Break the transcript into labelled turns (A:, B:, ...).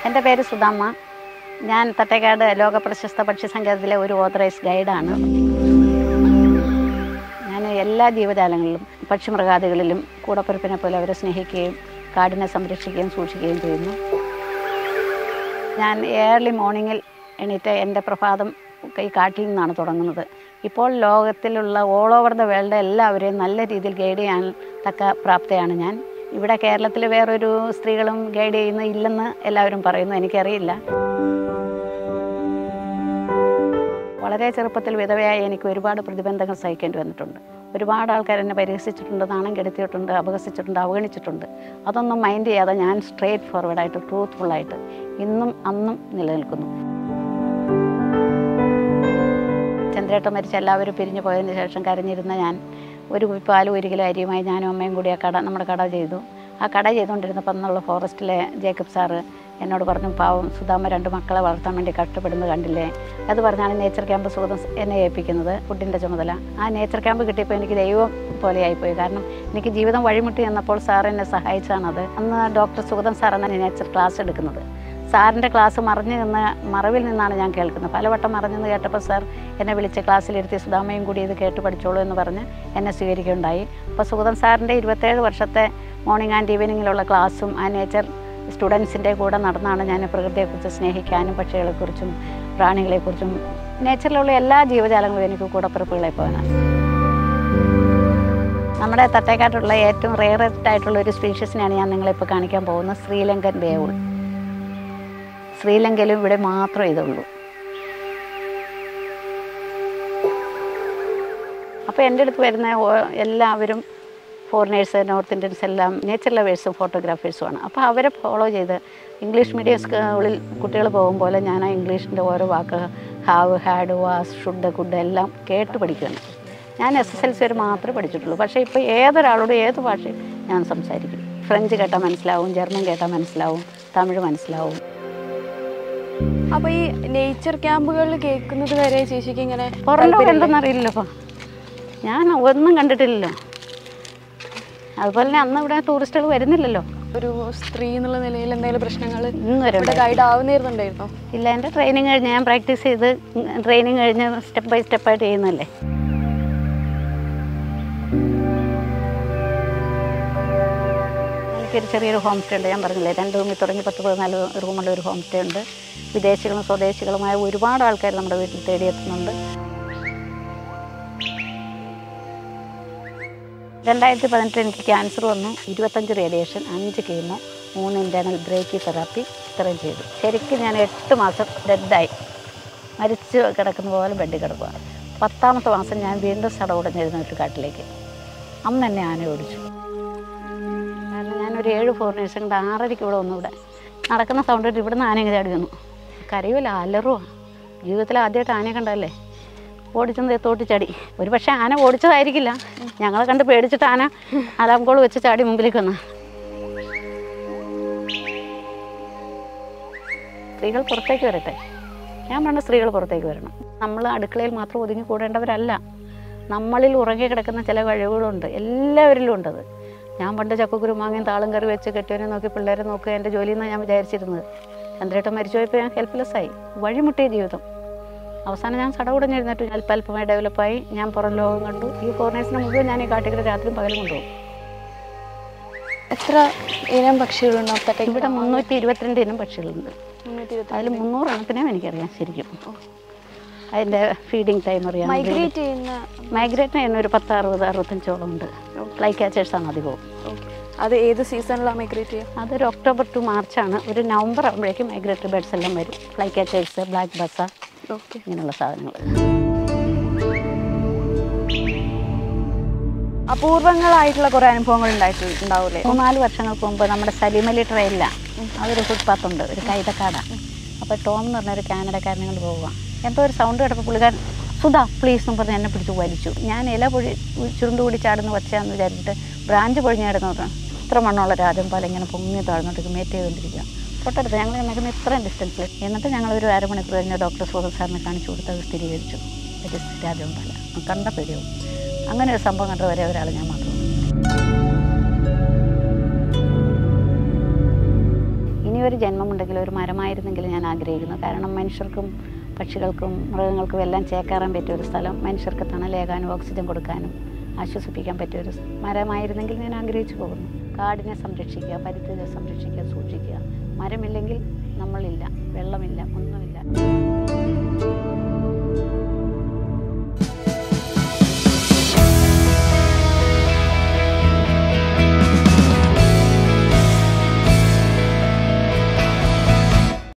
A: എൻ്റെ പേര് സുധാമ്മ ഞാൻ തട്ടേക്കാട് ലോക പ്രശസ്ത പക്ഷി സങ്കേതത്തിലെ ഒരു ഓതറൈസ് ഗൈഡാണ് ഞാൻ എല്ലാ ജീവജാലങ്ങളിലും പക്ഷിമൃഗാദികളിലും കൂടപ്പിറപ്പിനെ പോലെ അവരെ സ്നേഹിക്കുകയും കാടിനെ സംരക്ഷിക്കുകയും സൂക്ഷിക്കുകയും ചെയ്യുന്നു ഞാൻ ഏർലി മോർണിംഗിൽ എണീറ്റ് എൻ്റെ പ്രഭാതം ഈ കാട്ടിൽ നിന്നാണ് തുടങ്ങുന്നത് ഇപ്പോൾ ലോകത്തിലുള്ള ഓൾ ഓവർ ദ വേൾഡ് എല്ലാവരെയും നല്ല രീതിയിൽ ഗൈഡ് ചെയ്യാൻ തക്ക പ്രാപ്തയാണ് ഞാൻ ഇവിടെ കേരളത്തിൽ വേറൊരു സ്ത്രീകളും ഗൈഡ് ചെയ്യുന്ന ഇല്ലെന്ന് എല്ലാവരും പറയുന്നു എനിക്കറിയില്ല വളരെ ചെറുപ്പത്തിൽ വിധവയായി എനിക്ക് ഒരുപാട് പ്രതിബന്ധങ്ങൾ സഹിക്കേണ്ടി വന്നിട്ടുണ്ട് ഒരുപാട് ആൾക്കാർ എന്നെ പരിഹസിച്ചിട്ടുണ്ട് നാണം കെടുത്തിയിട്ടുണ്ട് അപഹസിച്ചിട്ടുണ്ട് അവഗണിച്ചിട്ടുണ്ട് അതൊന്നും മൈൻഡ് ചെയ്യാതെ ഞാൻ സ്ട്രേറ്റ് ഫോർവേഡായിട്ട് ട്രൂത്ത്ഫുള്ളായിട്ട് ഇന്നും അന്നും നിലനിൽക്കുന്നു ചന്ദ്രേട്ടൻ മരിച്ച എല്ലാവരും പിരിഞ്ഞു പോയതിന് ശേഷം കരഞ്ഞിരുന്ന ഞാൻ ഒരു കുപ്പി പാലും ഒരു കിലോ അരിയുമായി ഞാനും അമ്മയും കൂടി ആ കട നമ്മുടെ കട ചെയ്തു ആ കട ചെയ്തുകൊണ്ടിരുന്നപ്പോൾ എന്നുള്ള ഫോറസ്റ്റിലെ ജേക്കബ് സാറ് എന്നോട് പറഞ്ഞു പാവം സുധാമ രണ്ട് മക്കളെ വളർത്താൻ വേണ്ടി കഷ്ടപ്പെടുന്നത് കണ്ടില്ലേ അത് പറഞ്ഞാണ് നേച്ചർ ക്യാമ്പ് സുഗതം എന്നെ ഏൽപ്പിക്കുന്നത് ഫുഡിൻ്റെ ചുമതല ആ നേച്ചർ ക്യാമ്പ് കിട്ടിയപ്പോൾ എനിക്ക് ദൈവം പോലെയായിപ്പോയി കാരണം എനിക്ക് ജീവിതം വഴിമുട്ടി എന്നപ്പോൾ സാർ എന്നെ സഹായിച്ചാണത് അന്ന് ഡോക്ടർ സുഗതം സാറാണ് നേച്ചർ ക്ലാസ് എടുക്കുന്നത് സാറിൻ്റെ ക്ലാസ് മറിഞ്ഞു നിന്ന് മറവിൽ നിന്നാണ് ഞാൻ കേൾക്കുന്നത് പലവട്ടം മറിഞ്ഞെന്ന് കേട്ടപ്പോൾ സാർ എന്നെ വിളിച്ച് ക്ലാസ്സിലിരുത്തി സുധാമയും കൂടി ഇത് കേട്ട് പഠിച്ചോളൂ എന്ന് പറഞ്ഞ് എന്നെ സ്വീകരിക്കുകയുണ്ടായി അപ്പോൾ സുഗതം സാറിൻ്റെ ഇരുപത്തേഴ് വർഷത്തെ മോർണിംഗ് ആൻഡ് ഈവനിങ്ങിലുള്ള ക്ലാസ്സും ആ നേച്ചർ സ്റ്റുഡൻസിൻ്റെ കൂടെ നടന്നാണ് ഞാൻ പ്രകൃതിയെക്കുറിച്ച് സ്നേഹിക്കാനും പക്ഷികളെക്കുറിച്ചും പ്രാണികളെക്കുറിച്ചും നേച്ചറിലുള്ള എല്ലാ ജീവജാലങ്ങളും എനിക്ക് കൂടപ്പിറപ്പുകളെ പോകാനാണ് നമ്മുടെ തട്ടേക്കാട്ടുള്ള ഏറ്റവും റെയറസ്റ്റ് ആയിട്ടുള്ള ഒരു സ്പീഷ്യസിനെയാണ് ഞാൻ നിങ്ങളിപ്പോൾ കാണിക്കാൻ പോകുന്നത് ശ്രീലങ്കൻ വേവുൾ ശ്രീലങ്കയിലും ഇവിടെ മാത്രമേ ഇതുള്ളൂ അപ്പോൾ എൻ്റെ അടുത്ത് വരുന്ന ഓ- എല്ലാവരും ഫോറിനേഴ്സ് നോർത്ത് ഇന്ത്യൻസ് എല്ലാം നേച്ചർ ലവേഴ്സും ഫോട്ടോഗ്രാഫേഴ്സുമാണ് അപ്പോൾ അവരെ ഫോളോ ചെയ്ത് ഇംഗ്ലീഷ് മീഡിയം സ്കൂളിൽ കുട്ടികൾ പോകുമ്പോൾ ഞാൻ ആ ഇംഗ്ലീഷിൻ്റെ ഓരോ വാക്ക് have had was should could എല്ലാം കേട്ട് പഠിക്കുകയാണ് ഞാൻ എസ് എസ് എൽ സി വരെ മാത്രമേ പഠിച്ചിട്ടുള്ളൂ പക്ഷേ ഇപ്പോൾ ഏതൊരാളോടും ഏത് ഭാഷയും ഞാൻ സംസാരിക്കും ഫ്രഞ്ച് കേട്ടാൽ മനസ്സിലാവും ജർമ്മൻ കേട്ടാൽ മനസ്സിലാവും തമിഴ് മനസ്സിലാവും
B: അപ്പൊ ഈ നേച്ചർ ക്യാമ്പുകളിൽ കേൾക്കുന്നത് വരെ ചേച്ചിക്ക് ഇങ്ങനെ
A: പുറം ലോകം എന്തെന്നറിയില്ലല്ലോ അപ്പോൾ ഞാൻ ഒന്നും കണ്ടിട്ടില്ലല്ലോ അതുപോലെ തന്നെ അന്ന് ഇവിടെ ടൂറിസ്റ്റുകൾ വരുന്നില്ലല്ലോ
B: ഒരു സ്ത്രീ എന്നുള്ള നിലയിൽ എന്തെങ്കിലും പ്രശ്നങ്ങൾ
A: ഇന്ന് വരെ
B: ഇവിടെ ഗൈഡ് ആവുന്നിരുന്നുണ്ടായിരുന്നോ
A: ഇല്ല എൻ്റെ ട്രെയിനിങ് കഴിഞ്ഞ് ഞാൻ പ്രാക്ടീസ് ചെയ്ത് ട്രെയിനിങ് കഴിഞ്ഞ് സ്റ്റെപ്പ് ബൈ സ്റ്റെപ്പായിട്ട് ചെയ്യുന്നതല്ലേ എനിക്കൊരു ചെറിയൊരു ഹോം സ്റ്റേ ഉണ്ട് ഞാൻ പറഞ്ഞില്ലേ രണ്ട് റൂമിൽ തുടങ്ങി പത്ത് പതിനാല് റൂമുള്ള ഒരു ഹോം സ്റ്റേ ഉണ്ട് വിദേശികളും സ്വദേശികളുമായ ഒരുപാട് ആൾക്കാർ നമ്മുടെ വീട്ടിൽ തേടിയെത്തുന്നുണ്ട് രണ്ടായിരത്തി പതിനെട്ടിൽ എനിക്ക് ക്യാൻസർ വന്നു ഇരുപത്തഞ്ച് റേഡിയേഷൻ അഞ്ച് കീമോ മൂന്ന് ഇൻറ്റേർണൽ ബ്രേക്കി തെറാപ്പി ഇത്രയും ചെയ്തു ശരിക്കും ഞാൻ എട്ട് മാസം ഡെഡായി മരിച്ചു കിടക്കുന്ന പോലെ ബെഡിൽ കിടക്കുക പത്താമത്തെ മാസം ഞാൻ വീണ്ടും സടകുടഞ്ഞിരുന്ന ഒരു കാട്ടിലേക്ക് അന്ന് എന്നെ ആന ഓടിച്ചു കാരണം ഞാനൊരു ഏഴ് ഫോറിനേഴ്സ് കൊണ്ട് ആറരയ്ക്ക് ഇവിടെ വന്നു ഇവിടെ നടക്കുന്ന സൗണ്ട് കേട്ട് ഇവിടെ നിന്ന് ആന ഇങ്ങനെ ചാടി വന്നു കരയുമല്ല അലറുവാ ജീവിതത്തിൽ ആദ്യമായിട്ട് ആനയെ കണ്ടല്ലേ ഓടിച്ചെന്ന് തോട്ടി ചാടി ഒരു പക്ഷേ ആന ഓടിച്ചതായിരിക്കില്ല ഞങ്ങളെ കണ്ട് പേടിച്ചിട്ട് ആന അലാം കോൾ വെച്ച് ചാടി മുമ്പിലേക്ക് വന്ന സ്ത്രീകൾ പുറത്തേക്ക് വരട്ടെ ഞാൻ പറഞ്ഞ സ്ത്രീകൾ പുറത്തേക്ക് വരണം നമ്മൾ അടുക്കളയിൽ മാത്രം ഒതുങ്ങി കൂടേണ്ടവരല്ല നമ്മളിൽ ഉറങ്ങി കിടക്കുന്ന ചില കഴിവുകളുണ്ട് എല്ലാവരിലും ഉണ്ടത് ഞാൻ പണ്ട് ചക്കക്കുരു മാങ്ങയും താളും കറി വെച്ച് കെട്ടിയവനെ നോക്കി പിള്ളേരെ നോക്കുക എൻ്റെ ജോലി എന്നാണ് ഞാൻ വിചാരിച്ചിരുന്നത് ചന്ദ്രേട്ടൻ മരിച്ചു പോയപ്പോൾ ഞാൻ ഹെൽപ്ലെസ് ആയി വഴിമുട്ടിയ ജീവിതം അവസാനം ഞാൻ സടകുടഞ്ഞിരുന്നിട്ട് അല്പ അല്പമായി ഡെവലപ്പായി ഞാൻ പുറം ലോകം കണ്ടു ഈ ഫോറിനേഴ്സിനെ മുഴുവൻ ഞാൻ ഈ കാട്ടിൽ രാത്രിയും പകലും കൊണ്ടുപോകും
B: എത്ര ഇനം പക്ഷികളുണ്ടോ അപ്പത്തേക്ക്
A: ഇവിടെ മുന്നൂറ്റി ഇരുപത്തിരണ്ട് ഇനം പക്ഷികളുണ്ട്
B: മുന്നൂറ്റി ഇരുപത്തി
A: അതിൽ മുന്നൂറ് എണ്ണത്തിനും എനിക്കറിയാം ശരിക്കും അതിൻ്റെ ഫീഡിങ് ടൈം അറിയാം
B: മൈഗ്രേറ്റ് ചെയ്യുന്ന
A: മൈഗ്രേറ്റ് ചെയ്യുന്ന ഒരു പത്ത് അറുപത് അറുപത്തഞ്ചോളം ഉണ്ട് ഫ്ലൈ ക്യാച്ചേഴ്സാണ് അധികവും
B: ഓക്കെ അത് ഏത് സീസണിലാണ് മൈഗ്രേറ്റ് ചെയ്യുക
A: അതൊരു ഒക്ടോബർ ടു മാർച്ചാണ് ഒരു നവംബർ ആകുമ്പോഴേക്കും മൈഗ്രേറ്ററി ബേഡ്സ് എല്ലാം വരും fly catchers black baza
B: okay
A: ഇങ്ങനെയുള്ള സാധനങ്ങൾ
B: അപൂർവങ്ങളായിട്ടുള്ള കുറെ അനുഭവങ്ങൾ ഉണ്ടായിട്ടുണ്ടാവൂലേ
A: മൂന്നാല് വർഷങ്ങൾക്ക് മുമ്പ് നമ്മുടെ സലിമലി ട്രെയിനിലാണ് അതൊരു ഫുട്പാത്ത് ഉണ്ട് ഒരു കൈതക്കാടാണ് അപ്പോൾ ടോം എന്ന് പറഞ്ഞ ഒരു കാനഡക്കാരനെ കൊണ്ട് പോവുക എന്തോ ഒരു സൗണ്ട് കേട്ടപ്പോൾ പുള്ളിക്കാരൻ സുധാ പ്ലീസ് എന്ന് പറഞ്ഞ് എന്നെ പിടിച്ച് വലിച്ചു ഞാൻ ഇല പൊഴി ചുരുണ്ടുകൂടി ചാടുന്ന വച്ചാന്ന് വിചാരിച്ചിട്ട് ബ്രാഞ്ച് പൊഴിഞ്ഞ് കിടന്നു ഇത്ര മണ്ണുള്ള രാജംപാലം ഇങ്ങനെ പൊങ്ങി താഴ്ന്നോട്ട് മേറ്റ് ചെയ്തുകൊണ്ടിരിക്കുക തൊട്ടടുത്ത് ഞങ്ങൾ നിൽക്കുന്ന ഇത്രയും ഡിസ്റ്റൻസിൽ എന്നിട്ട് ഞങ്ങൾ ഒരു അരമണിക്കൂർ കഴിഞ്ഞ് ഡോക്ടർ സുഗത സാറിനെ കാണിച്ചു കൊടുത്ത് അത് സ്ഥിരീകരിച്ചു ഇറ്റ് ഇസ് രാജംപാല കണ്ട പേടിയാവും അങ്ങനെ ഒരു സംഭവം കണ്ട വരെ ഒരാൾ ഞാൻ മാത്രം ഇനി ഇനിയൊരു ജന്മമുണ്ടെങ്കിൽ ഒരു മരമായിരുന്നെങ്കിൽ ഞാൻ ആഗ്രഹിക്കുന്നു കാരണം മനുഷ്യർക്കും പക്ഷികൾക്കും മൃഗങ്ങൾക്കും എല്ലാം ചേക്കേറാൻ പറ്റിയ ഒരു സ്ഥലം മനുഷ്യർക്ക് തണലേകാനും ഓക്സിജൻ കൊടുക്കാനും ആശ്വസിപ്പിക്കാൻ പറ്റിയ ഒരു മരമായിരുന്നെങ്കിൽ ഞാൻ ആഗ്രഹിച്ചു പോകുന്നു കാടിനെ സംരക്ഷിക്കുക പരിസ്ഥിതിയെ സംരക്ഷിക്കുക സൂക്ഷിക്കുക മരമില്ലെങ്കിൽ നമ്മളില്ല വെള്ളമില്ല ഒന്നുമില്ല